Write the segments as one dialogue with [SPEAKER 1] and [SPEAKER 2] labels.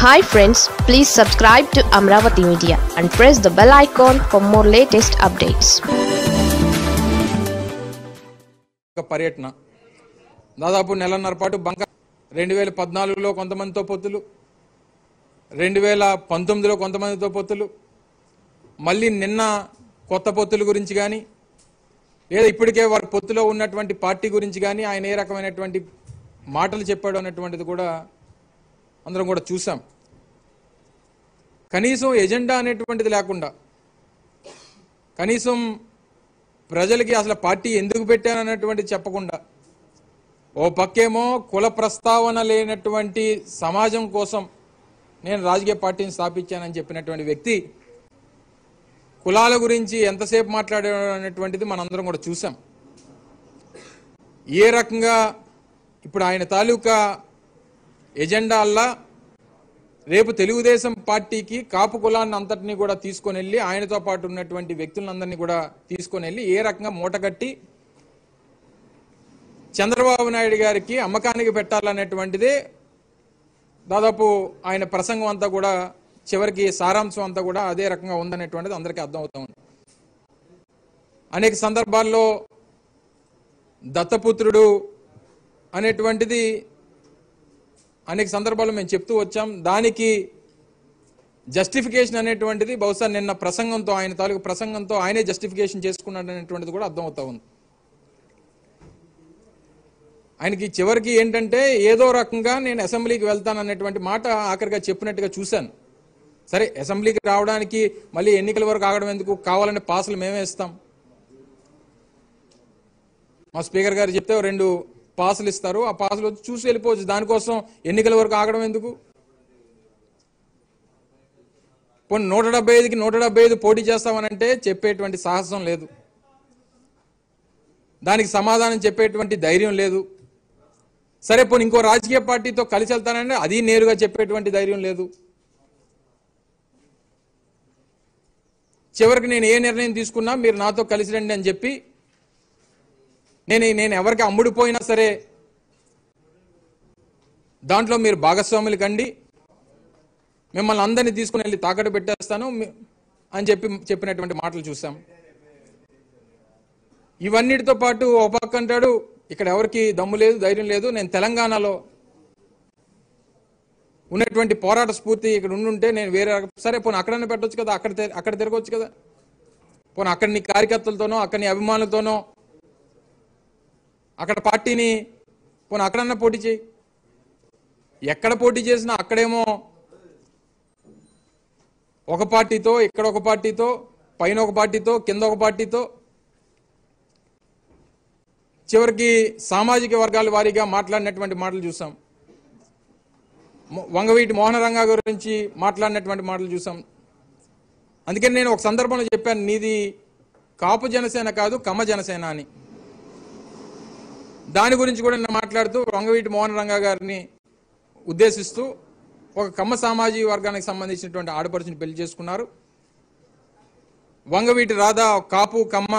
[SPEAKER 1] hi friends please subscribe to Amaravati media and press the bell icon for more latest updates
[SPEAKER 2] ఒక పర్యటన దాదాపు నెలన్నర పాటు బంక రెండు వేల పద్నాలుగులో కొంతమందితో పొత్తులు రెండు వేల పంతొమ్మిదిలో కొంతమందితో పొత్తులు మళ్ళీ నిన్న కొత్త పొత్తుల గురించి కానీ లేదా ఇప్పటికే వారి పొత్తులో ఉన్నటువంటి పార్టీ గురించి కానీ ఆయన ఏ రకమైనటువంటి మాటలు చెప్పాడు అనేటువంటిది కూడా అందరం కూడా చూసాం కనీసం ఎజెండా అనేటువంటిది లేకుండా కనీసం ప్రజలకి అసలు పార్టీ ఎందుకు పెట్టానన్నటువంటిది చెప్పకుండా ఓ పక్కేమో కుల ప్రస్తావన లేనటువంటి సమాజం కోసం నేను రాజకీయ పార్టీని స్థాపించానని చెప్పినటువంటి వ్యక్తి కులాల గురించి ఎంతసేపు మాట్లాడాడు అనేటువంటిది మనందరం కూడా చూసాం ఏ రకంగా ఇప్పుడు ఆయన తాలూకా ఎజెండా అల్లా రేపు తెలుగుదేశం పార్టీకి కాపు కులాన్ని అంతటినీ కూడా తీసుకొని వెళ్ళి ఆయనతో పాటు ఉన్నటువంటి వ్యక్తులందరినీ కూడా తీసుకొని వెళ్ళి ఏ రకంగా మూటగట్టి చంద్రబాబు నాయుడు గారికి అమ్మకానికి పెట్టాలనేటువంటిదే దాదాపు ఆయన ప్రసంగం అంతా కూడా చివరికి సారాంశం అంతా కూడా అదే రకంగా ఉందనేటువంటిది అందరికీ అర్థమవుతా ఉంది అనేక సందర్భాల్లో దత్తపుత్రుడు అనేటువంటిది అనేక సందర్భాల్లో మేము చెప్తూ వచ్చాం దానికి జస్టిఫికేషన్ అనేటువంటిది బహుశా నిన్న ప్రసంగంతో ఆయన తాలూకు ప్రసంగంతో ఆయనే జస్టిఫికేషన్ చేసుకున్నాడు అనేటువంటిది కూడా అర్థమవుతా ఉంది ఆయనకి చివరికి ఏంటంటే ఏదో రకంగా నేను అసెంబ్లీకి వెళ్తాను అనేటువంటి మాట ఆఖరిగా చెప్పినట్టుగా చూశాను సరే అసెంబ్లీకి రావడానికి మళ్ళీ ఎన్నికల వరకు ఆగడం ఎందుకు కావాలంటే పాసులు మేమే ఇస్తాం మా స్పీకర్ గారు చెప్తే ఓ రెండు పాసులు ఇస్తారు ఆ పాసులు వచ్చి చూసి వెళ్ళిపోవచ్చు దానికోసం ఎన్నికల వరకు ఆగడం ఎందుకు పోనీ నూట డెబ్బై ఐదుకి నూట డెబ్బై ఐదు పోటీ చేస్తామనంటే చెప్పేటువంటి సాహసం లేదు దానికి సమాధానం చెప్పేటువంటి ధైర్యం లేదు సరే పోనీ ఇంకో రాజకీయ పార్టీతో కలిసి వెళ్తానంటే అది నేరుగా చెప్పేటువంటి ధైర్యం లేదు చివరికి నేను ఏ నిర్ణయం తీసుకున్నా మీరు నాతో కలిసి రండి అని చెప్పి నేను నేను ఎవరికి అమ్ముడిపోయినా సరే దాంట్లో మీరు భాగస్వాములు కండి మిమ్మల్ని అందరినీ తీసుకుని వెళ్ళి తాకట్టు పెట్టేస్తాను మీ- అని చెప్పి చెప్పినటువంటి మాటలు చూసాం ఇవన్నిటితో పాటు ఒక పక్క అంటాడు ఇక్కడ ఎవరికి దమ్ము లేదు ధైర్యం లేదు నేను తెలంగాణలో ఉన్నటువంటి పోరాట స్ఫూర్తి ఇక్కడ ఉండుంటే నేను వేరే రకం- సరే పోనీ అక్కడనే పెట్టొచ్చు కదా అక్కడ తి- అక్కడ తిరగవచ్చు కదా పోనీ అక్కడ నీ కార్యకర్తలతోనో అక్కడ నీ అభిమానులతోనో అక్కడ పార్టీని పోనీ అక్కడన్నా పోటీ చేయి ఎక్కడ పోటీ చేసినా అక్కడేమో ఒక పార్టీతో ఇక్కడ ఒక పార్టీతో పైన ఒక పార్టీతో కింద ఒక పార్టీతో చివరికి సామాజిక వర్గాల వారీగా మాట్లాడినటువంటి మాటలు చూసాం మొ- వంగవీటి మోహన రంగా గురించి మాట్లాడినటువంటి మాటలు చూసాం అందుకని నేను ఒక సందర్భంలో చెప్పాను నీది కాపు జనసేన కాదు కమ్మ జనసేన అని దాని గురించి కూడా నేను మాట్లాడుతూ వంగవీటి మోహన రంగా గారిని ఉద్దేశిస్తూ ఒక కమ్మ సామాజిక వర్గానికి సంబంధించినటువంటి ఆడపడుచుని పెళ్లి చేసుకున్నారు వంగవీటి రాధా ఒక కాపు కమ్మ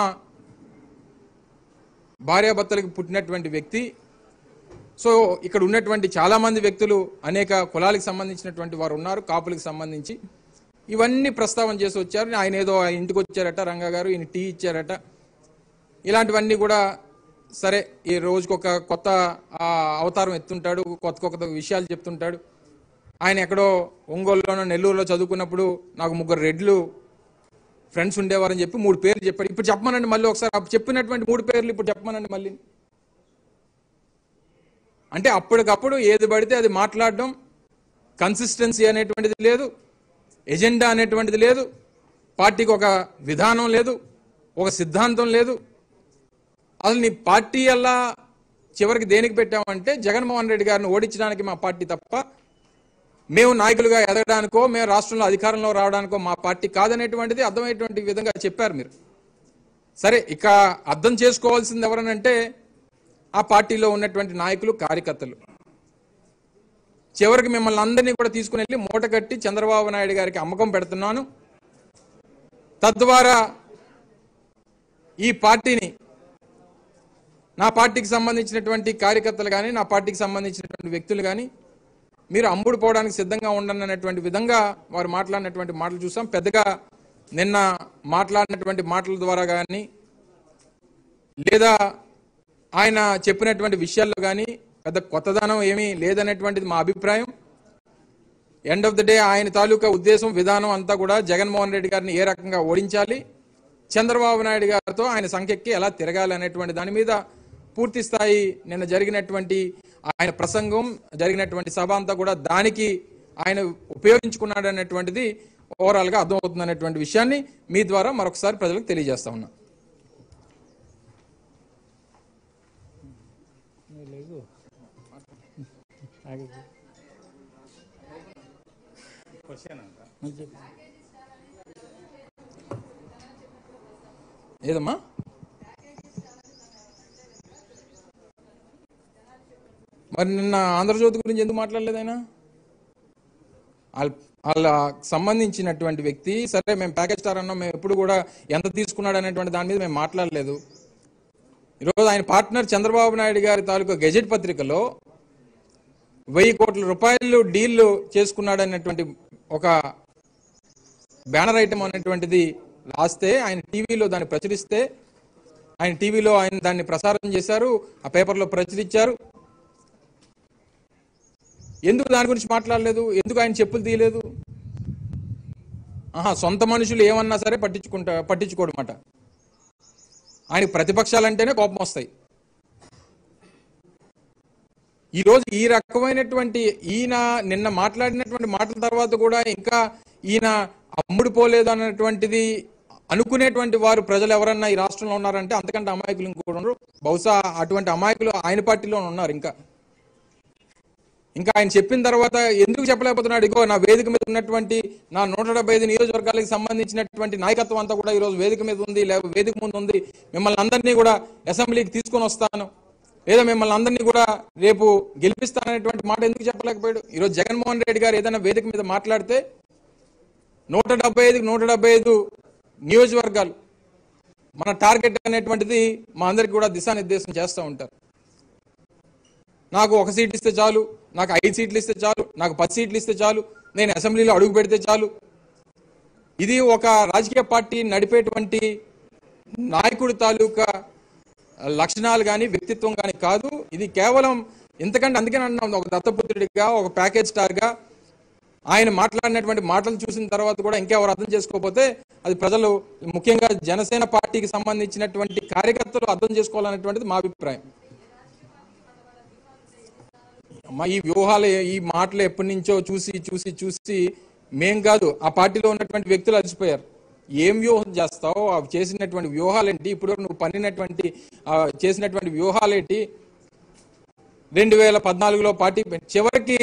[SPEAKER 2] భార్యాభర్తలకు పుట్టినటువంటి వ్యక్తి సో ఇక్కడ ఉన్నటువంటి చాలా మంది వ్యక్తులు అనేక కులాలకు సంబంధించినటువంటి వారు ఉన్నారు కాపులకు సంబంధించి ఇవన్నీ ప్రస్తావన చేసి వచ్చారు ఆయన ఏదో ఆయన ఇంటికి వచ్చారట రంగా గారు ఈయన టీ ఇచ్చారట ఇలాంటివన్నీ కూడా సరే ఈ రోజుకి ఒక కొత్త ఆ, అవతారం ఎత్తుంటాడు కొత్త కొత్త విషయాలు చెప్తుంటాడు ఆయన ఎక్కడో ఒంగోలులోనో నెల్లూరులో చదువుకున్నప్పుడు నాకు ముగ్గురు రెడ్లు ఫ్రెండ్స్ ఉండేవారని చెప్పి మూడు పేర్లు చెప్పాడు ఇప్పుడు చెప్పమనండి మళ్ళీ ఒకసారి అప్పుడు చెప్పినటువంటి మూడు పేర్లు ఇప్పుడు చెప్పమనండి మళ్ళీ అంటే అప్పటికప్పుడు ఏది పడితే అది మాట్లాడడం కన్సిస్టెన్సీ అనేటువంటిది లేదు ఎజెండా అనేటువంటిది లేదు పార్టీకి ఒక విధానం లేదు ఒక సిద్ధాంతం లేదు అసలు నీ పార్టీ అలా చివరికి దేనికి పెట్టామంటే జగన్మోహన్ రెడ్డి గారిని ఓడించడానికి మా పార్టీ తప్ప మేము నాయకులుగా ఎదగడానికో మేము రాష్ట్రంలో అధికారంలో రావడానికో మా పార్టీ కాదనేటువంటిది అర్థమయ్యేటువంటి విధంగా చెప్పారు మీరు సరే ఇక అర్థం చేసుకోవాల్సింది ఎవరనంటే ఆ పార్టీలో ఉన్నటువంటి నాయకులు కార్యకర్తలు చివరికి మిమ్మల్ని అందరినీ కూడా తీసుకుని వెళ్ళి మూట కట్టి చంద్రబాబు నాయుడు గారికి అమ్మకం పెడుతున్నాను తద్వారా ఈ పార్టీని నా పార్టీకి సంబంధించినటువంటి కార్యకర్తలు కానీ నా పార్టీకి సంబంధించినటువంటి వ్యక్తులు కానీ మీరు అమ్ముడు పోవడానికి సిద్ధంగా ఉండండి అనేటువంటి విధంగా వారు మాట్లాడినటువంటి మాటలు చూసాం పెద్దగా నిన్న మాట్లాడినటువంటి మాటల ద్వారా కానీ లేదా ఆయన చెప్పినటువంటి విషయాల్లో కానీ పెద్ద కొత్తదనం ఏమీ లేదనేటువంటిది మా అభిప్రాయం ఎండ్ ఆఫ్ ద డే ఆయన తాలూకా ఉద్దేశం విధానం అంతా కూడా జగన్మోహన్ రెడ్డి గారిని ఏ రకంగా ఓడించాలి చంద్రబాబు నాయుడు గారితో ఆయన సంఖ్యకి ఎలా తిరగాలి అనేటువంటి దాని మీద పూర్తి స్థాయి నిన్న జరిగినటువంటి ఆయన ప్రసంగం జరిగినటువంటి సభ అంతా కూడా దానికి ఆయన ఉపయోగించుకున్నాడు అనేటువంటిది ఓవరాల్గా అర్థమవుతుంది అనేటువంటి విషయాన్ని మీ ద్వారా మరొకసారి ప్రజలకు తెలియజేస్తా ఉన్నా ఏదమ్మా మరి నిన్న ఆంధ్రజ్యోతి గురించి ఎందుకు మాట్లాడలేదు ఆయన వాళ్ళ వాళ్ళ సంబంధించినటువంటి వ్యక్తి సరే మేము ప్యాకేజ్ స్టార్ అన్నాం మేము ఎప్పుడు కూడా ఎంత తీసుకున్నాడు అనేటువంటి దాని మీద మేము మాట్లాడలేదు ఈరోజు ఆయన పార్ట్నర్ చంద్రబాబు నాయుడు గారి తాలూకా గెజెట్ పత్రికలో వెయ్యి కోట్ల రూపాయలు డీల్ చేసుకున్నాడు అనేటువంటి ఒక బ్యానర్ ఐటమ్ అనేటువంటిది రాస్తే ఆయన టీవీలో దాన్ని ప్రచురిస్తే ఆయన టీవీలో ఆయన దాన్ని ప్రసారం చేశారు ఆ పేపర్లో ప్రచురించారు ఎందుకు దాని గురించి మాట్లాడలేదు ఎందుకు ఆయన చెప్పులు తీయలేదు ఆహా సొంత మనుషులు ఏమన్నా సరే పట్టించుకుంటా పట్టించుకోడమాట ఆయన ప్రతిపక్షాలంటేనే కోపం వస్తాయి ఈరోజు ఈ రకమైనటువంటి ఈయన నిన్న మాట్లాడినటువంటి మాటల తర్వాత కూడా ఇంకా ఈయన అమ్ముడుపోలేదు అన్నటువంటిది అనుకునేటువంటి వారు ప్రజలు ఎవరన్నా ఈ రాష్ట్రంలో ఉన్నారంటే అంతకంటే అమాయకులు ఇంకోటి ఉండరు బహుశా అటువంటి అమాయకులు ఆయన పార్టీలో ఉన్నారు ఇంకా ఇంకా ఆయన చెప్పిన తర్వాత ఎందుకు చెప్పలేకపోతున్నాడు ఇగో నా వేదిక మీద ఉన్నటువంటి నా నూట డెబ్బై ఐదు నియోజకవర్గాలకు సంబంధించినటువంటి నాయకత్వం అంతా కూడా ఈరోజు వేదిక మీద ఉంది లేదా వేదిక ముందు ఉంది మిమ్మల్ని అందరినీ కూడా అసెంబ్లీకి తీసుకొని వస్తాను లేదా మిమ్మల్ని అందరినీ కూడా రేపు గెలిపిస్తాననేటువంటి మాట ఎందుకు చెప్పలేకపోయాడు ఈరోజు జగన్మోహన్ రెడ్డి గారు ఏదైనా వేదిక మీద మాట్లాడితే నూట డెబ్బై ఐదుకి నూట డెబ్బై ఐదు నియోజకవర్గాలు మన టార్గెట్ అనేటువంటిది మా అందరికి కూడా దిశానిర్దేశం చేస్తూ ఉంటారు నాకు ఒక సీట్ ఇస్తే చాలు నాకు ఐదు సీట్లు ఇస్తే చాలు నాకు పది సీట్లు ఇస్తే చాలు నేను అసెంబ్లీలో అడుగు పెడితే చాలు ఇది ఒక రాజకీయ పార్టీ నడిపేటువంటి నాయకుడి తాలూకా లక్షణాలు కానీ వ్యక్తిత్వం కానీ కాదు ఇది కేవలం ఎందుకంటే అందుకే అన్నాం ఒక దత్తపుత్రుడిగా ఒక ప్యాకేజ్ స్టార్గా ఆయన మాట్లాడినటువంటి మాటలు చూసిన తర్వాత కూడా ఇంకెవరు అర్థం చేసుకోకపోతే అది ప్రజలు ముఖ్యంగా జనసేన పార్టీకి సంబంధించినటువంటి కార్యకర్తలు అర్థం చేసుకోవాలనేటువంటిది మా అభిప్రాయం అమ్మా ఈ వ్యూహాలు ఈ మాటలు ఎప్పటి నుంచో చూసి చూసి చూసి మేం కాదు ఆ పార్టీలో ఉన్నటువంటి వ్యక్తులు అలసిపోయారు ఏం వ్యూహం చేస్తావు అవి చేసినటువంటి వ్యూహాలేంటి ఇప్పుడు నువ్వు పన్నినటువంటి ఆ, చేసినటువంటి వ్యూహాలేంటి రెండు వేల పద్నాలుగులో పార్టీ పె- చివరికి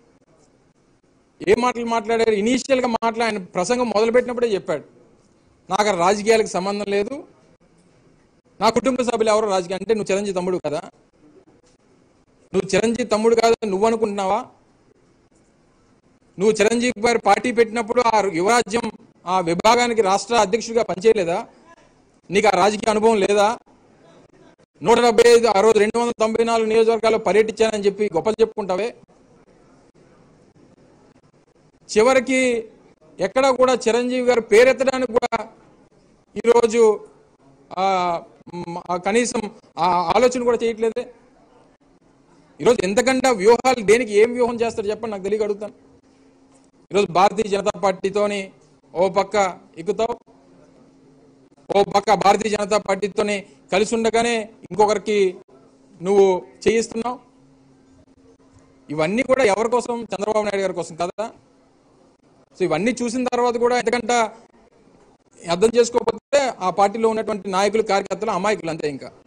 [SPEAKER 2] ఏ మాటలు మాట్లాడారు ఇనీషియల్ గా మాట్లా ఆయన ప్రసంగం మొదలుపెట్టినప్పుడే చెప్పాడు నాకు ఆ రాజకీయాలకు సంబంధం లేదు నా కుటుంబ సభ్యులు ఎవరో రాజకీయం అంటే నువ్వు చిరంజీవి తమ్ముడు కదా నువ్వు చిరంజీవి తమ్ముడు కాదు నువ్వు అనుకుంటున్నావా నువ్వు చిరంజీవి గారు పార్టీ పెట్టినప్పుడు ఆ యువరాజ్యం ఆ విభాగానికి రాష్ట్ర అధ్యక్షుడిగా పనిచేయలేదా నీకు ఆ రాజకీయ అనుభవం లేదా నూట డెబ్బై ఐదు ఆ రోజు రెండు వందల తొంభై నాలుగు నియోజకవర్గాల్లో పర్యటించానని చెప్పి గొప్పలు చెప్పుకుంటావే చివరికి ఎక్కడ కూడా చిరంజీవి గారు పేరెత్తడానికి కూడా ఈరోజు ఆ, మ్, ఆ కనీసం ఆ ఆలోచన కూడా చేయట్లేదే ఈరోజు ఎంతకంటే వ్యూహాలు దేనికి ఏం వ్యూహం చేస్తాడు చెప్పండి నాకు తెలియక అడుగుతాను ఈరోజు భారతీయ జనతా పార్టీతోని ఓ పక్క ఎక్కుతావు ఓ పక్క భారతీయ జనతా పార్టీతోని కలిసి ఉండగానే ఇంకొకరికి నువ్వు చేయిస్తున్నావు ఇవన్నీ కూడా ఎవరి కోసం చంద్రబాబు నాయుడు గారి కోసం కదా సో ఇవన్నీ చూసిన తర్వాత కూడా ఎందుకంటే అర్థం చేసుకోకపోతే ఆ పార్టీలో ఉన్నటువంటి నాయకులు కార్యకర్తలు అమాయకులు అంతే ఇంకా